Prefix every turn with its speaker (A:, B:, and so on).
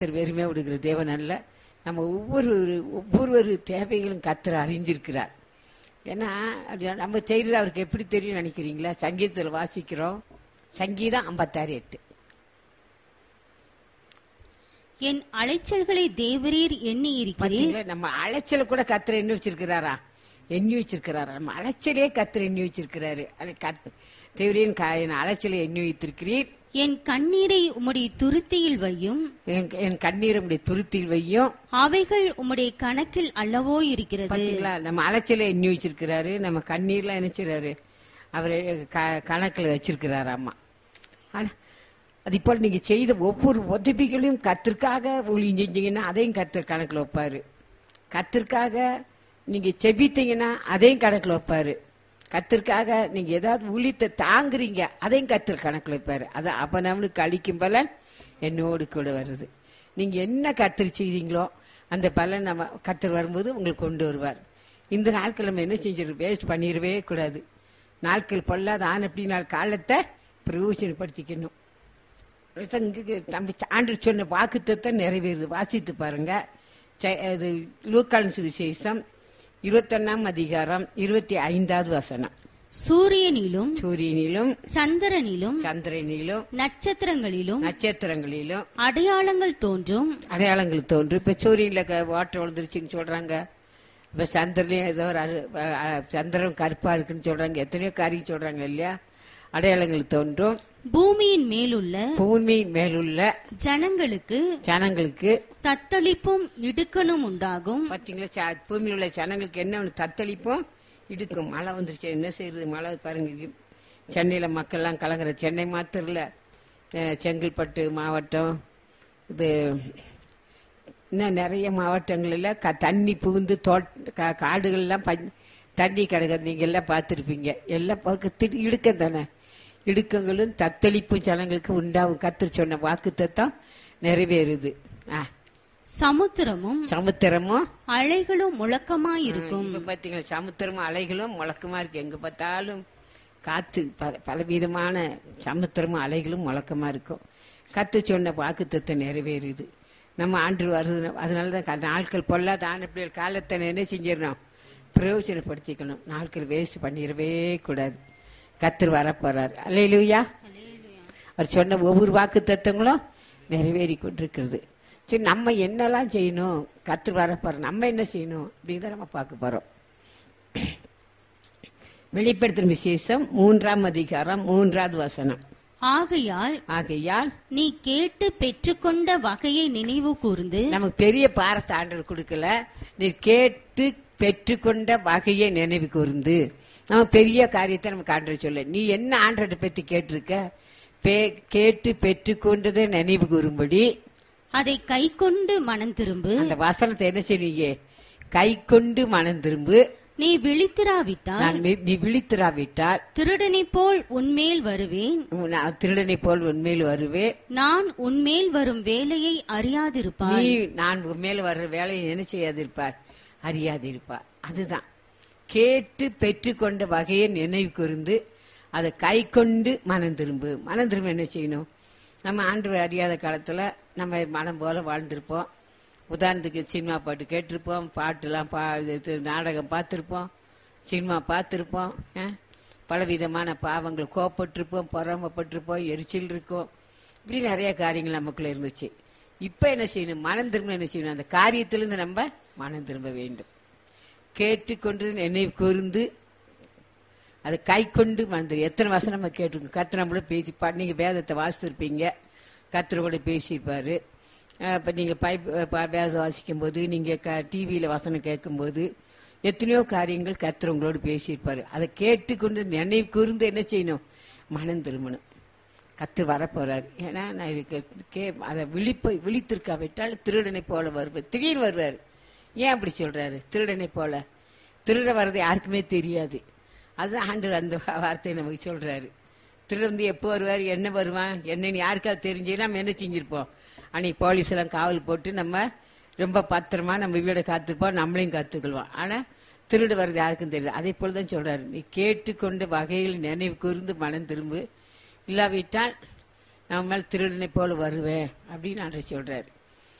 A: கர்த்தர் வெறுமை விடுகிற தேவன் அல்ல நம்ம ஒவ்வொரு ஒவ்வொரு தேவைகளும் கர்த்தர் அறிஞ்சிருக்கிறார் ஏன்னா அது நம்ம செய்யறது அவருக்கு எப்படி தெரியும் நினைக்கிறீங்களா சங்கீதத்தில் வாசிக்கிறோம் சங்கீதம் ஐம்பத்தாறு எட்டு
B: என் அலைச்சல்களை தேவரீர் எண்ணி இருக்கிறீர்
A: பாத்தீங்களா நம்ம அலைச்சல கூட கத்திர எண்ணி வச்சிருக்கிறாரா எண்ணி வச்சிருக்கிறாரா நம்ம அலைச்சலே கத்திர எண்ணி வச்சிருக்கிறாரு அது கத்- தேவரின் கா- என் அலைச்சலை எண்ணி வைத்திருக்கிறீர்
B: என் கண்ணீரை உம்முடைய துருத்தியில் வையும்
A: என் என் கண்ணீர் உடைய துருத்தில் வையும்
B: அவைகள் உம்முடைய கணக்கில் அல்லவோ இருக்கிறது
A: பாத்தீங்களா நம்ம அலைச்சலை எண்ணி வச்சிருக்கிறாரு நம்ம கண்ணீர்லாம் நினைச்சிறாரு அவரை க- கணக்குல வச்சிருக்கிறாரு அம்மா ஆனா அது இப்போ நீங்க செய்த ஒவ்வொரு உதவிகளையும் கத்திற்காக ஊழியம் செஞ்சீங்கன்னா அதையும் கத்தர் கணக்குல வைப்பாரு கத்திற்காக நீங்க செபித்தீங்கன்னா அதையும் கணக்குல வைப்பாரு கத்திற்காக நீங்க ஏதாவது ஊழியத்தை தாங்குறீங்க அதையும் கத்தர் கணக்குல வைப்பாரு அது அப்ப நம்மளுக்கு அளிக்கும் பலன் என்னோடு கூட வருது நீங்க என்ன கத்தர் செய்தீங்களோ அந்த பலன் நம்ம கத்தர் வரும்போது உங்களுக்கு கொண்டு வருவார் இந்த நாட்கள் நம்ம என்ன செஞ்சிருக்கோம் வேஸ்ட் பண்ணிடவே கூடாது நாட்கள் பொல்லாத ஆன அப்படி நாள் காலத்தை பிரயோஜனப்படுத்திக்கணும் அதான் இங்க நம்ம ஆண்டு சொன்ன வாக்குத்தத்தை நிறைவேறுது வாசித்து பாருங்க ச- அது லூக்கான் சுவிசேஷம் இருபத்தொன்னாம் அதிகாரம் இருபத்தி ஐந்தாவது வசனம்
B: சூரியனிலும்
A: சூரியனிலும்
B: சந்திரனிலும்
A: சந்திரனிலும்
B: நட்சத்திரங்களிலும்
A: நட்சத்திரங்களிலும்
B: அடையாளங்கள் தோன்றும்
A: அடையாளங்கள் தோன்றும் இப்ப சூரியன்ல க- வாட்டர் விழுந்துருச்சுன்னு சொல்றாங்க இப்ப சந்திரனையும் ஏதோ ஒரு அரு- அ- அ- சந்திரன் கருப்பா இருக்குன்னு சொல்றாங்க எத்தனையோ காரியம் சொல்றாங்க இல்லையா அடையாளங்கள் தோன்றும்
B: பூமியின் மேலுள்ள
A: பூமியின் மேலுள்ள
B: ஜனங்களுக்கு
A: ஜனங்களுக்கு
B: தத்தளிப்பும் இடுக்கணும் உண்டாகும்
A: பாத்தீங்களா ச- பூமியில் உள்ள ஜனங்களுக்கு என்ன ஒன்று தத்தளிப்போம் இடுக்கும் மழை வந்துருச்சு என்ன செய்யறது மழை பாருங்க இங்க சென்னையில மக்கள்லாம் கலங்குற சென்னை மாத்திரம் இல்ல அஹ், செங்கல்பட்டு மாவட்டம் இது இன்னும் நிறைய மாவட்டங்களில் க தண்ணி புகுந்து தோட் கா- காடுகள்லாம் பஞ் தண்ணி கிடக்குது நீங்க எல்லாம் பார்த்துருப்பீங்க எல்லாம் பார்க்க திடு இடுக்கம் தானே இடுக்கங்களும் தத்தளிப்பும் ஜனங்களுக்கு உண்டாகும் கத்து சொன்ன வாக்கு தத்தம் நிறைவேறுது ஆ
B: சமுத்திரமும்
A: சமுத்திரமும்
B: அலைகளும் முழக்கமாயிருக்கும்
A: இப்ப பாத்தீங்களா சமுத்திரமும் அலைகளும் முழக்கமா இருக்கு எங்க பார்த்தாலும் காத்து பல பலவிதமான சமுத்திரமும் அலைகளும் முழக்கமா இருக்கும் கத்து சொன்ன வாக்குத்தத்தை நிறைவேறுது நம்ம ஆண்டு வருது அதனாலதான் க- நாட்கள் பொல்லாத ஆனப்பிள்ளைகள் காலத்தை என்ன செஞ்சிடணும் பிரயோஜனப்படுத்திக்கணும் நாட்கள் வேஸ்ட் பண்ணிடவே கூடாது கத்தர் வரப்போறார் அல்லையிலுயா அவர் சொன்ன ஒவ்வொரு வாக்கு தத்துவங்களும் நிறைவேறி கொண்டிருக்கிறது சரி நம்ம என்னெல்லாம் செய்யணும் கத்து வரப்போறோம் நம்ம என்ன செய்யணும் அப்படிங்கிறத நம்ம பார்க்க போறோம் வெளிப்படுத்தும் விசேஷம் மூன்றாம் அதிகாரம் மூன்றாவது வசனம்
B: ஆகையால்
A: ஆகையால்
B: நீ கேட்டு பெற்றுக்கொண்ட வகையை நினைவு கூர்ந்து
A: நமக்கு பெரிய பாரத்தை ஆண்டவர் கொடுக்கல நீ கேட்டு பெற்றுக்கொண்ட வகையை நினைவு கூர்ந்து நம்ம பெரிய காரியத்தை நமக்கு ஆண்டவர் சொல்ல நீ என்ன ஆண்டவரை பத்தி கேட்டிருக்க பே- கேட்டு பெற்றுக்கொண்டதை நினைவு கூறும்படி
B: அதை கைக்கொண்டு மனம் திரும்பு
A: அந்த வசனத்தை என்ன செய்வீங்க கை கொண்டு மனம் திரும்பு
B: நீ விழித்திராவிட்டால்
A: நான் வி- நீ விழித்திராவிட்டால்
B: திருடனைப் போல் உன்மேல் வருவேன்
A: நான் திருடனை போல் உண்மையில் வருவே
B: நான் உன்மேல் வரும் வேலையை அறியாதிருப்பாய்
A: நீ நான் உன் மேல வர்ற வேலையை என்ன செய்யாதிருப்பார் அறியாதிருப்பார் அதுதான் கேட்டு பெற்றுக்கொண்ட வகையை நினைவு கூர்ந்து அதை கை கொண்டு மனம் திரும்பு மனம் திரும்ப என்ன செய்யணும் நம்ம ஆண்டு அறியாத காலத்துல நம்ம மனம் போல வாழ்ந்திருப்போம் உதாரணத்துக்கு சினிமா பாட்டு கேட்டிருப்போம் பாட்டுலாம் பா இது நாடகம் பார்த்துருப்போம் சினிமா பார்த்துருப்போம் பலவிதமான பாவங்கள் கோப்பட்டிருப்போம் பொறாமப்பட்டிருப்போம் எரிச்சல் இருக்கும் இப்படி நிறைய காரியங்கள் நமக்குள்ள இருந்துச்சு இப்ப என்ன செய்யணும் மனம் திரும்ப என்ன செய்யணும் அந்த காரியத்திலிருந்து நம்ம மனம் திரும்ப வேண்டும் கேட்டுக்கொண்டு நினைவு கூர்ந்து அதை கை கொண்டு மறந்துரு எத்தனை வசனம் நம்ம கேட்டிருக்கோம் கத்திர நம்மளும் பேசி பா நீங்க வேதத்தை வாசித்திருப்பீங்க கத்திர கூட பேசியிருப்பாரு அஹ் இப்ப நீங்க பைப் ப- வேதம் வாசிக்கும் போது நீங்க டிவியில வசனம் கேட்கும்போது எத்தனையோ காரியங்கள் கத்திர உங்களோடு பேசியிருப்பாரு அதை கேட்டுக்கொண்டு நினைவு கூர்ந்து என்ன செய்யணும் மனம் திரும்பணும் கத்து வரப்போறாரு ஏன்னா நான் இதுக்கு கே அதை விழிப்ப விழித்திருக்காவிட்டால் திருடனை போல வருவார் திடீர் வருவார் ஏன் அப்படி சொல்றாரு திருடனை போல திருட வர்றது யாருக்குமே தெரியாது அதுதான் ஆண்டவர் அந்த வார்த்தையை நமக்கு சொல்றாரு திருட வந்து எப்போ வருவார் என்ன வருவான் என்னன்னு யாருக்காவது தெரிஞ்சு நம்ம என்ன செஞ்சிருப்போம் அன்னைக்கு போலீஸ் எல்லாம் காவல் போட்டு நம்ம ரொம்ப பத்திரமா நம்ம வீடை காத்துப்போம் நம்மளையும் காத்துக்கொள்வோம் ஆனா திருடு வர்றது யாருக்கும் தெரியல அதே போலதான் சொல்றாரு நீ கேட்டுக்கொண்ட வகையில் நினைவு கூர்ந்து மனம் திரும்பு இல்லாவிட்டால் நம்ம மேல் திருடனை போல வருவேன் அப்படின்னு ஆண்டவர் சொல்றாரு